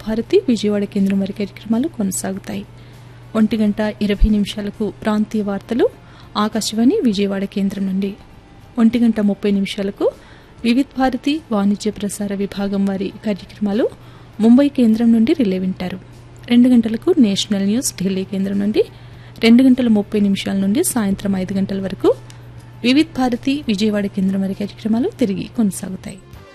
భారతి విజయవాడ కేంద్రం వారి కార్యక్రమాలు కొనసాగుతాయి ఒంటి గంట ఇరవై నిమిషాలకు ప్రాంతీయ వార్తలు ఆకాశవాణి విజయవాడ కేంద్రం నుండి ఒంటి గంట ముప్పై నిమిషాలకు వివిధ్ భారతి వాణిజ్య ప్రసార విభాగం వారి కార్యక్రమాలు ముంబై కేంద్రం నుండి రిలే వింటారు రెండు గంటలకు నేషనల్ న్యూస్ ఢిల్లీ కేంద్రం నుండి రెండు గంటల ముప్పై నిమిషాల నుండి సాయంత్రం ఐదు గంటల వరకు వివిధ్ భారతి విజయవాడ కేంద్రం వారి కార్యక్రమాలు తిరిగి కొనసాగుతాయి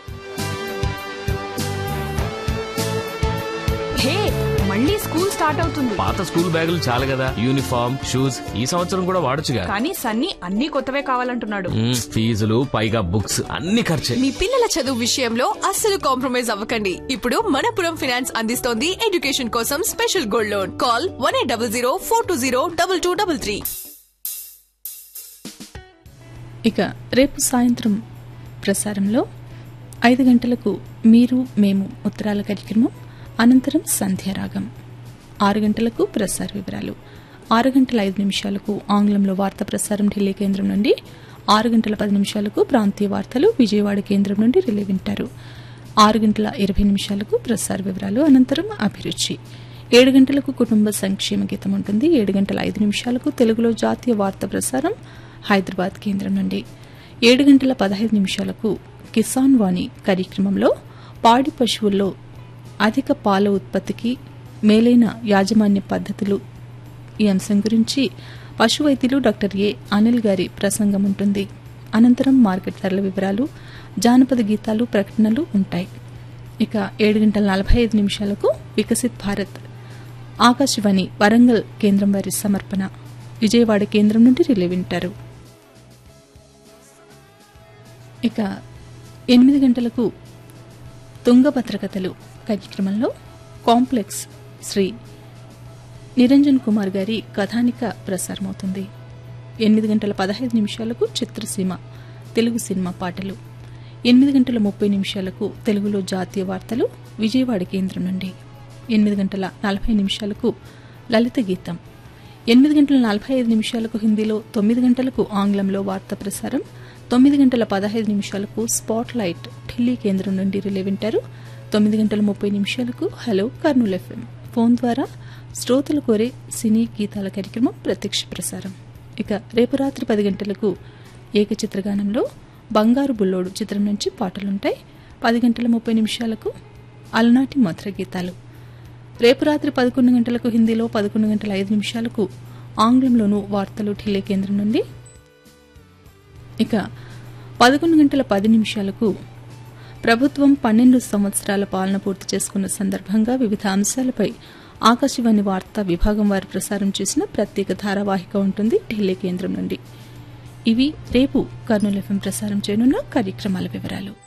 హే మళ్ళీ స్కూల్ స్టార్ట్ అవుతుంది పాత స్కూల్ బ్యాగులు చాలు కదా యూనిఫామ్ షూస్ ఈ సంవత్సరం కూడా వాడొచ్చుగా కానీ సన్నీ అన్ని కొత్తవే కావాలంటున్నాడు మ్మ్, ఫీజులు పైగా బుక్స్ అన్ని ఖర్చే మీ పిల్లల చదువు విషయంలో అస్సలు కాంప్రమైజ్ అవ్వకండి ఇప్పుడు మనపురం ఫినాన్స్ అందిస్తోంది ఎడ్యుకేషన్ కోసం special gold loan call one eight double zero four two zero double two double three ఇక రేపు సాయంత్రం ప్రసారంలో ఐదు గంటలకు మీరు మేము ఉత్తరాల కార్యక్రమం అనంతరం సంధ్యారాగం ఆరు గంటలకు ప్రసార వివరాలు ఆరు గంటల ఐదు నిమిషాలకు ఆంగ్లంలో వార్తా ప్రసారం ఢిల్లీ కేంద్రం నుండి ఆరు గంటల పది నిమిషాలకు ప్రాంతీయ వార్తలు విజయవాడ కేంద్రం నుండి రిలే వింటారు ఆరు గంటల ఇరవై నిమిషాలకు ప్రసార వివరాలు అనంతరం అభిరుచి ఏడు గంటలకు కుటుంబ సంక్షేమ గీతం ఉంటుంది ఏడు గంటల ఐదు నిమిషాలకు తెలుగులో జాతీయ వార్తా ప్రసారం హైదరాబాద్ కేంద్రం నుండి ఏడు గంటల పదహైదు నిమిషాలకు కిసాన్ వాణి కార్యక్రమంలో పాడి పశువుల్లో అధిక పాల ఉత్పత్తికి మేలైన యాజమాన్య పద్ధతులు ఈ అంశం గురించి పశు వైద్యులు డాక్టర్ ఏ అనిల్ గారి ప్రసంగం ఉంటుంది అనంతరం మార్కెట్ ధరల వివరాలు జానపద గీతాలు ప్రకటనలు ఉంటాయి ఇక ఏడు గంటల నలభై ఐదు నిమిషాలకు వికసిత్ భారత్ ఆకాశవాణి వరంగల్ కేంద్రం వారి సమర్పణ విజయవాడ కేంద్రం నుండి రిలే వింటారు ఇక ఎనిమిది గంటలకు తుంగభద్ర కథలు కార్యక్రమంలో కాంప్లెక్స్ శ్రీ నిరంజన్ కుమార్ గారి కథానిక ప్రసారమవుతుంది ఎనిమిది గంటల పదహైదు నిమిషాలకు చిత్రసీమ తెలుగు సినిమా పాటలు ఎనిమిది గంటల ముప్పై నిమిషాలకు తెలుగులో జాతీయ వార్తలు విజయవాడ కేంద్రం నుండి ఎనిమిది గంటల నలభై నిమిషాలకు లలిత గీతం ఎనిమిది గంటల నలభై ఐదు నిమిషాలకు హిందీలో తొమ్మిది గంటలకు ఆంగ్లంలో వార్తా ప్రసారం తొమ్మిది గంటల పదహైదు నిమిషాలకు స్పాట్ లైట్ ఢిల్లీ కేంద్రం నుండి రిలే వింటారు తొమ్మిది గంటల ముప్పై నిమిషాలకు హలో కర్నూలు ఎఫ్ఎం ఫోన్ ద్వారా శ్రోతలు కోరే సినీ గీతాల కార్యక్రమం ప్రత్యక్ష ప్రసారం ఇక రేపు రాత్రి పది గంటలకు ఏకచిత్రగానంలో బంగారు బుల్లోడు చిత్రం నుంచి పాటలుంటాయి పది గంటల ముప్పై నిమిషాలకు అలనాటి మధుర గీతాలు రేపు రాత్రి పదకొండు గంటలకు హిందీలో పదకొండు గంటల ఐదు నిమిషాలకు ఆంగ్లంలోనూ వార్తలు ఢిల్లీ కేంద్రం నుండి ఇక పదకొండు గంటల పది నిమిషాలకు ప్రభుత్వం పన్నెండు సంవత్సరాల పాలన పూర్తి చేసుకున్న సందర్భంగా వివిధ అంశాలపై ఆకాశవాణి వార్తా విభాగం వారు ప్రసారం చేసిన ప్రత్యేక ధారావాహిక ఉంటుంది ఢిల్లీ కేంద్రం నుండి ఇవి రేపు కర్నూలు ఎఫ్ఎం ప్రసారం చేయనున్న కార్యక్రమాల వివరాలు